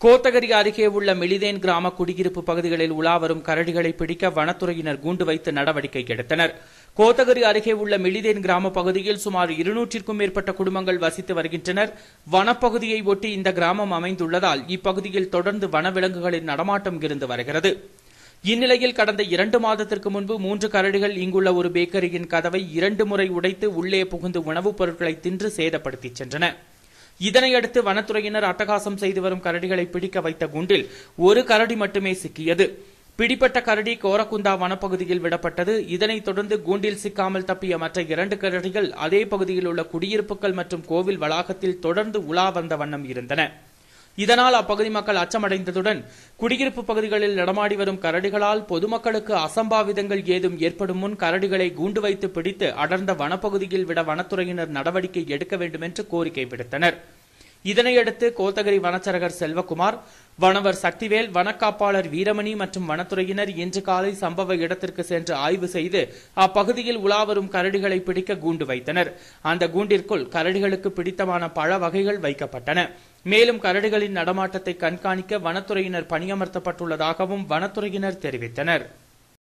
கோத்தகிரி அருகே உள்ள மிலிதேன் கிராம குடியிருப்பு பகுதிகளில் உலா வரும் கரடிகளை பிடிக்க வனத்துறையினர் கூண்டு வைத்து நடவடிக்கை எடுத்தனர் கோத்தகிரி அருகே உள்ள மிலிதேன் கிராம பகுதியில் சுமார் இருநூற்றிற்கும் மேற்பட்ட குடும்பங்கள் வசித்து வருகின்றனர் வனப்பகுதியை ஒட்டி இந்த கிராமம் அமைந்துள்ளதால் இப்பகுதியில் தொடர்ந்து வனவிலங்குகளின் நடமாட்டம் இருந்து வருகிறது இந்நிலையில் கடந்த இரண்டு மாதத்திற்கு முன்பு மூன்று கரடிகள் இங்குள்ள ஒரு பேக்கரியின் கதவை இரண்டு முறை உடைத்து உள்ளே புகுந்து உணவுப் பொருட்களை தின்று சேதப்படுத்தி சென்றன இதனையடுத்து வனத்துறையினர் அட்டகாசம் செய்து வரும் கரடிகளை பிடிக்க வைத்த குண்டில் ஒரு கரடி மட்டுமே சிக்கியது பிடிப்பட்ட கரடி கோரக்குந்தா வனப்பகுதியில் விடப்பட்டது இதனைத் தொடர்ந்து கூண்டில் சிக்காமல் தப்பிய மற்ற இரண்டு கரடிகள் அதே பகுதியில் உள்ள குடியிருப்புகள் மற்றும் கோவில் வளாகத்தில் தொடர்ந்து உலா வந்த வண்ணம் இருந்தன இதனால் அப்பகுதி மக்கள் அச்சமடைந்ததுடன் குடியிருப்பு பகுதிகளில் நடமாடி வரும் கரடிகளால் பொதுமக்களுக்கு அசம்பாவிதங்கள் ஏதும் ஏற்படும் முன் கரடிகளை கூண்டு வைத்து பிடித்து அடர்ந்த வனப்பகுதியில் விட வனத்துறையினர் நடவடிக்கை எடுக்க வேண்டும் என்று கோரிக்கை விடுத்தனர் இதனையடுத்து கோத்தகிரி வனச்சரகர் செல்வகுமார் வனவர் சக்திவேல் வனக்காப்பாளர் வீரமணி மற்றும் வனத்துறையினர் இன்று காலை சம்பவ இடத்திற்கு சென்று ஆய்வு செய்து அப்பகுதியில் உலாவரும் கரடிகளை பிடிக்க கூண்டு வைத்தனர் அந்த கூண்டிற்குள் கரடிகளுக்கு பிடித்தமான பழ வகைகள் வைக்கப்பட்டன மேலும் கரடிகளின் நடமாட்டத்தை கண்காணிக்க வனத்துறையினர் பணியமர்த்தப்பட்டுள்ளதாகவும் வனத்துறையினர் தெரிவித்தனர்